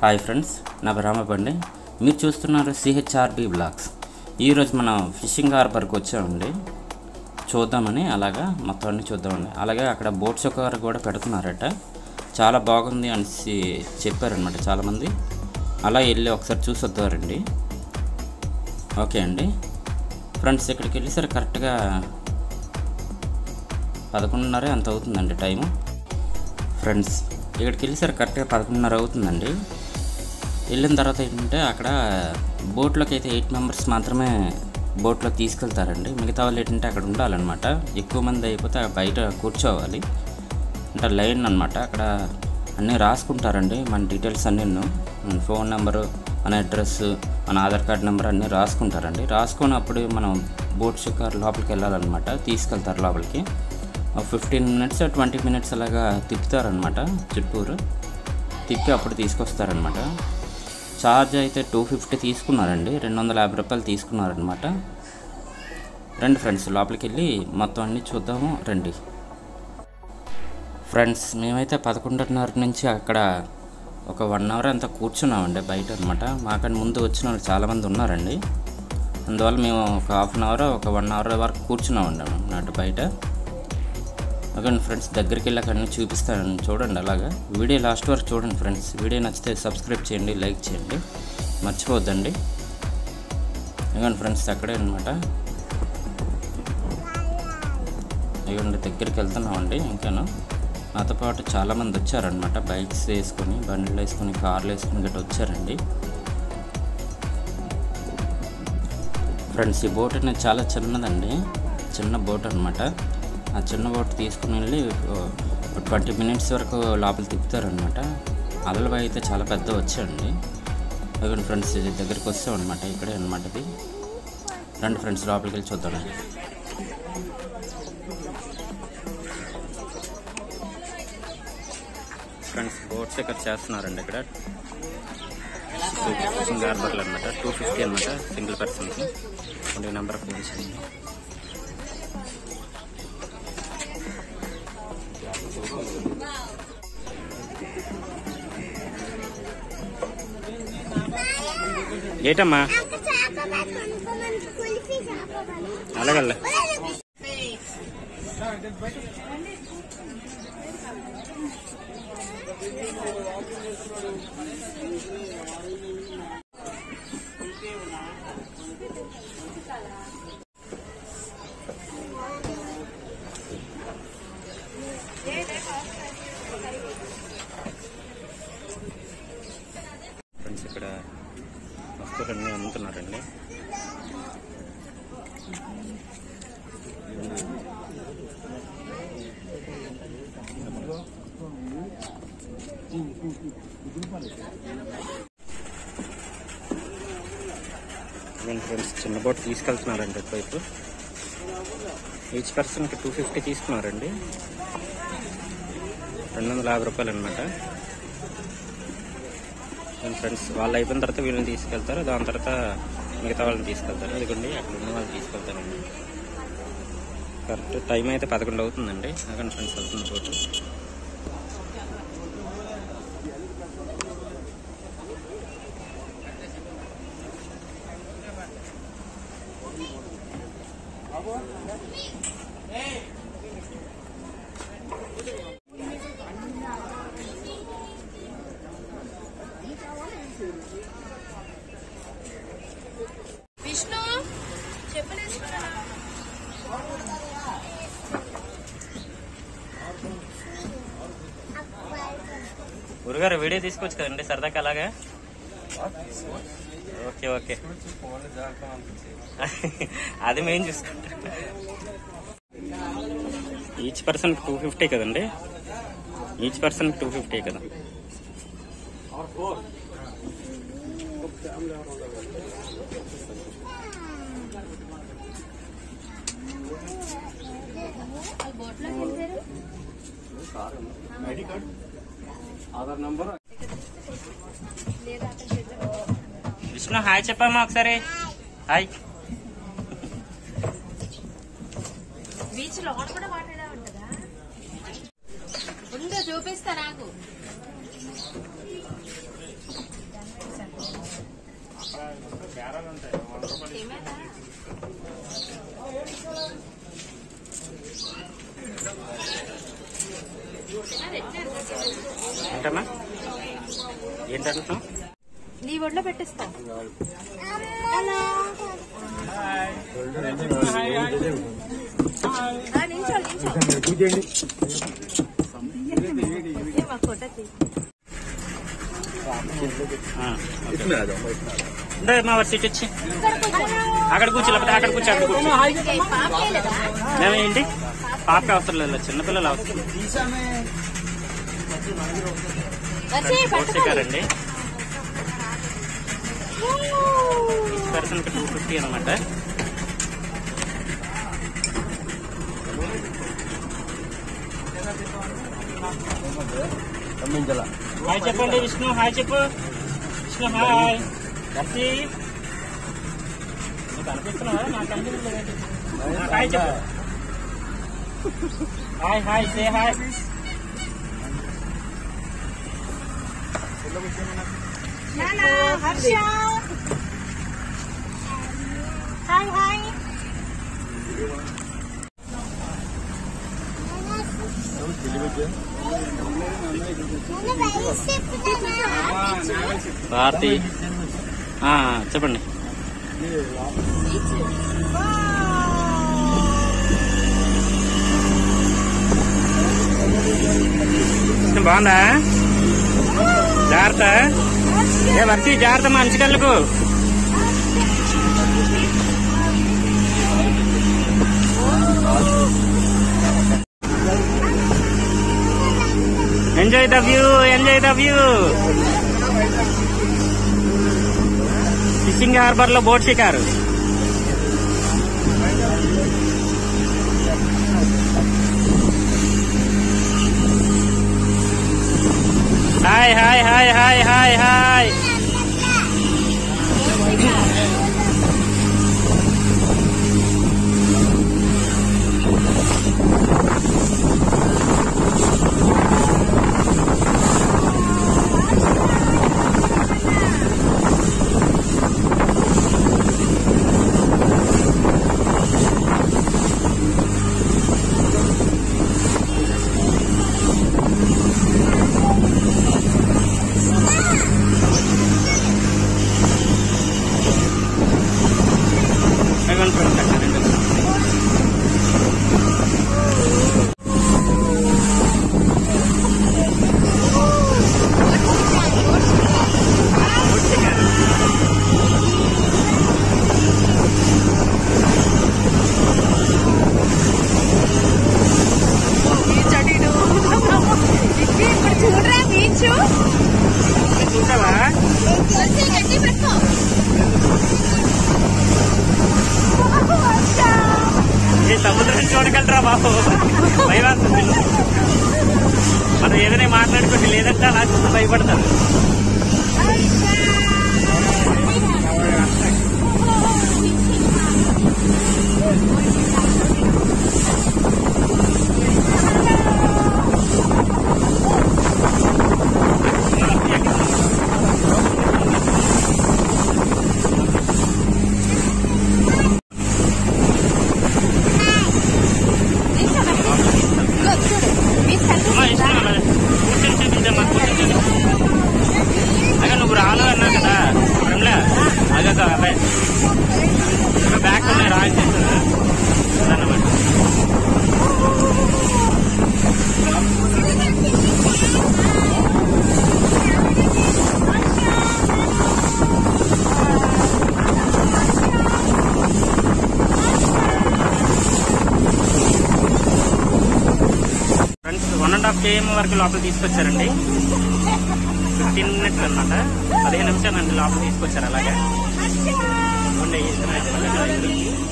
Hi friends నా రామబండి మీరు చూస్తున్నారు సిహెచ్ఆర్బి బ్లాగ్స్ ఈరోజు మనం ఫిషింగ్ హార్బర్కి వచ్చామండి చూద్దామని అలాగా మొత్తం అన్ని చూద్దామండి అలాగే అక్కడ బోట్స్ ఒక కూడా పెడుతున్నారట చాలా బాగుంది అనేసి చెప్పారనమాట చాలామంది అలా వెళ్ళి ఒకసారి చూసి వద్దారండి ఓకే అండి ఫ్రెండ్స్ ఇక్కడికి వెళ్ళేసరికి కరెక్ట్గా పదకొండున్నర ఎంత అవుతుందండి టైము ఫ్రెండ్స్ ఇక్కడికి వెళ్ళేసరికి కరెక్ట్గా పదకొండున్నర అవుతుందండి వెళ్ళిన తర్వాత ఏంటంటే అక్కడ బోట్లోకి అయితే ఎయిట్ మెంబర్స్ మాత్రమే బోట్లోకి తీసుకెళ్తారండి మిగతా వాళ్ళు ఏంటంటే అక్కడ ఉండాలన్నమాట ఎక్కువ మంది అయిపోతే బయట కూర్చోవాలి అంటే లైన్ అనమాట అక్కడ అన్నీ రాసుకుంటారండి మన డీటెయిల్స్ అన్నీ మన ఫోన్ నెంబరు మన అడ్రస్ మన ఆధార్ కార్డ్ నెంబర్ అన్నీ రాసుకుంటారండి రాసుకున్నప్పుడు మనం బోట్ షికార్ లోపలికి వెళ్ళాలన్నమాట తీసుకెళ్తారు లోపలికి ఫిఫ్టీన్ మినిట్స్ ట్వంటీ మినిట్స్ అలాగా తిప్పుతారనమాట చుట్టూరు తిప్పి అప్పుడు తీసుకొస్తారనమాట ఛార్జ్ అయితే టూ ఫిఫ్టీ తీసుకున్నారండి రెండు వందల యాభై రూపాయలు తీసుకున్నారనమాట రండి ఫ్రెండ్స్ లోపలికి వెళ్ళి మొత్తం అన్నీ చూద్దాము రండి ఫ్రెండ్స్ మేమైతే పదకొండున్నర నుంచి అక్కడ ఒక వన్ అవర్ అంతా కూర్చున్నామండి బయట అనమాట మాకని ముందు వచ్చిన వాళ్ళు చాలామంది ఉన్నారండి అందువల్ల మేము ఒక హాఫ్ అన్ అవర్ ఒక వన్ అవర్ వరకు కూర్చున్నామండి అన్నట్టు బయట ఓకే ఫ్రెండ్స్ దగ్గరికి వెళ్ళాక అన్నీ చూపిస్తాను చూడండి అలాగా వీడియో లాస్ట్ వరకు చూడండి ఫ్రెండ్స్ వీడియో నచ్చితే సబ్స్క్రైబ్ చేయండి లైక్ చేయండి మర్చిపోవద్దండి ఇవ్వండి ఫ్రెండ్స్ అక్కడే అనమాట ఇవ్వండి దగ్గరికి వెళ్తున్నామండి ఇంకాను నాతో పాటు చాలామంది వచ్చారనమాట బైక్స్ వేసుకొని బండ్లు వేసుకొని కార్లు వేసుకొని గట్రా వచ్చారండి ఫ్రెండ్స్ ఈ బోట్ అనేది చాలా చిన్నదండి చిన్న బోట్ అనమాట ఆ చిన్న బోట్ తీసుకుని వెళ్ళి ట్వంటీ మినిట్స్ వరకు లోపల తిప్పుతారనమాట అలలు అయితే చాలా పెద్ద వచ్చాయండి అక్కడ ఫ్రెండ్స్ ఇది దగ్గరికి వస్తామన్నమాట ఇక్కడే అనమాట ఇది రండి ఫ్రెండ్స్ లోపలికి వెళ్ళి చూద్దామండి ఫ్రెండ్స్ బోట్స్ ఇక్కడ చేస్తున్నారండి ఇక్కడ ఫిషింగ్ హార్బర్లు అనమాట టూ ఫిఫ్టీ అనమాట సింగిల్ పర్సన్కి ట్వంటీ నెంబర్ ఆఫ్ రూమ్స్ అండి ఏటమ్మా అలాగల్లా ఫ్రెండ్స్ ఇక్కడ వస్తువులన్నీ అమ్ముతున్నారండి ఇదేంటి ఫ్రెండ్స్ చిన్న బోట్ తీసుకెళ్తున్నారండి ఇటువైపు ఈచ్ పర్సన్కి టూ ఫిఫ్టీ తీసుకున్నారండి రెండు వందల యాభై రూపాయలు అనమాట అండ్ ఫ్రెండ్స్ వాళ్ళు అయిపోయిన తర్వాత వీళ్ళని తీసుకెళ్తారు దాని తర్వాత మిగతా వాళ్ళని తీసుకెళ్తారు ఇదిగోండి అక్కడ ఉన్న వాళ్ళు తీసుకెళ్తారండి కరెక్ట్ టైం అయితే పదకొండు అవుతుందండి అక్కడ ఫ్రెండ్స్ వెళ్తున్న బోటు విష్ణు చెప్పలేసుకున్నా గురుగారు వీడియో తీసుకోవచ్చు కదండి సరదాగా అలాగా ఓకే ఓకే అది మేము చూసుకుంటాం ఈచ్ పర్సన్ టూ ఫిఫ్టీ కదండి ఈచ్ పర్సన్ టూ ఫిఫ్టీ కదా విష్ణు హాయ్ చెప్పమ్మా ఒకసారి హాయ్ బీచ్ లోన్ కూడా మాట్లాడా ఉంటుందా ఉండు చూపిస్తా నాకు ఏమైనా ఏంటమ్మా ఏంటంటున్నావు నీ ఒళ్ళో పెట్టేస్తా ఆ, నించో నించో ఏ, మా ఫోటో తీ. అంటే మా వారి సీట్ వచ్చి అక్కడ కూర్చో లేకపోతే అక్కడ కూర్చో అక్కడ కూర్చో ఏ, పాపే లేదా? మేము ఏంటి పాపకి అవసరం లేదు చిన్నపిల్లలు అవసరం వచ్చి పట్టుకో. పోషకారండి ఈచ్ పర్సన్ టూ ఫిఫ్టీ అనమాట హాయ్ చెప్పండి విష్ణు హాయ్ చెప్పు విష్ణు హాయ్ దర్శి నీకు అనిపిస్తున్నావా నాకు అనిపించలేదు హాయ్ చెప్పు హాయ్ హాయ్ సే హాయ్ నానా, హర్ష. హాయ్ హాయ్ భారతి ఆ, చెప్పండి బాగుందా జాగ్రత్త ఏ వర్షి జాగ్రత్త మంచి కళ్ళకు enjoy the view enjoy the view fishing harbour లో బోట్ షికారు hi hi hi hi hi hi ఇప్పుడు చూడరా బీచ్ చూసావా వచ్చి గట్టి పెట్టుకో ఈ సముద్రం చూడగలరా బాబు భయపడుతుంది మనం ఏదైనా మాట్లాడుకుంటే లేదంటే అలా చూసి భయపడతారు అమ్మా, ఇష్టం అమ్మా. కూర్చొని చూపించమ్మా, కూర్చొని చూపించు. అగా నువ్వు రాను అన్నా కదా రమ్లా అగక అబ్బాయి బ్యాగ్ ఉన్నాయి రాయి అదన్నమాట friends one and half KM వరకు లోపల తీసుకొచ్చారండి ఫిఫ్టీన్ మినిట్స్ అనమాట పదిహేను నిమిషాలు అండి లోపల తీసుకొచ్చారు అలాగే ఇదిగోండి, ఇద్దరు ఇద్దరు.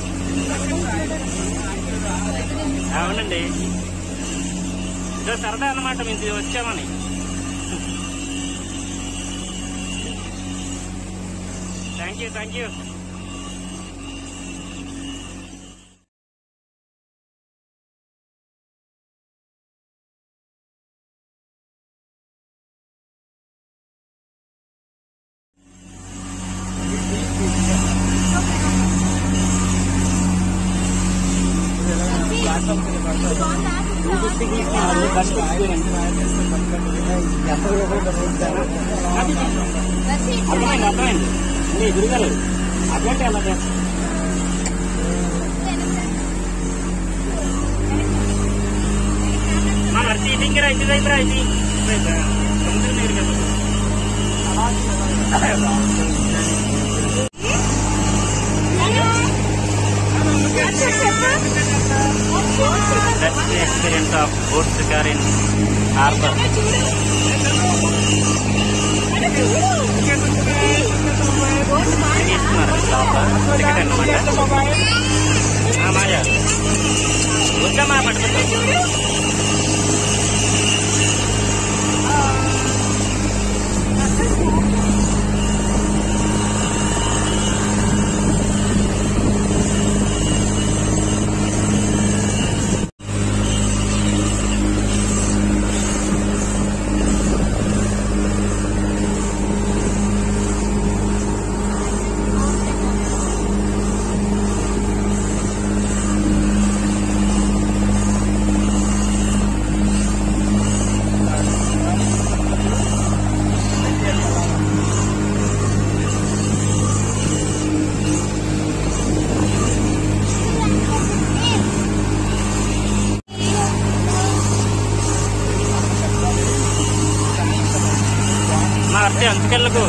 అవునండి ఇదో సరదా అనమాట మేము ఇది వచ్చామని థ్యాంక్ యూ థ్యాంక్ యూ అర్థమైంది అర్థమైంది అంటే ఎదురుగారు అట్లాంటి అలా చేస్తారు మా నర్సి ఇది ఇంకా ఇది దగ్గర ఇది సముద్రం దగ్గర కదా That's the experience of boat shikar in harbor. తీసుకున్నారు లోపల టికెట్ అన్నమాట ఆ, మాయా వద్దమ్మా పట్టుకుంటా మా అర్థం అంతకెళ్ళకు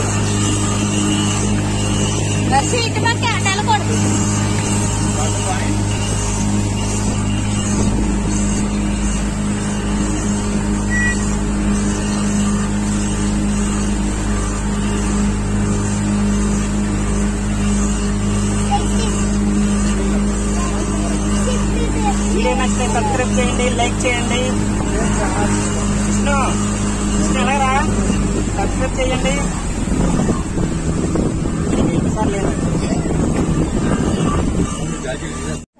బస్సు ఇటు పక్క నెలకొడదు వీడియో నచ్చితే సబ్స్క్రైబ్ చేయండి లైక్ చేయండి విష్ణు విష్ణు ఎలాగరా సబ్స్క్రైబ్ చేయండి ఎన్నిసార్లు లేదు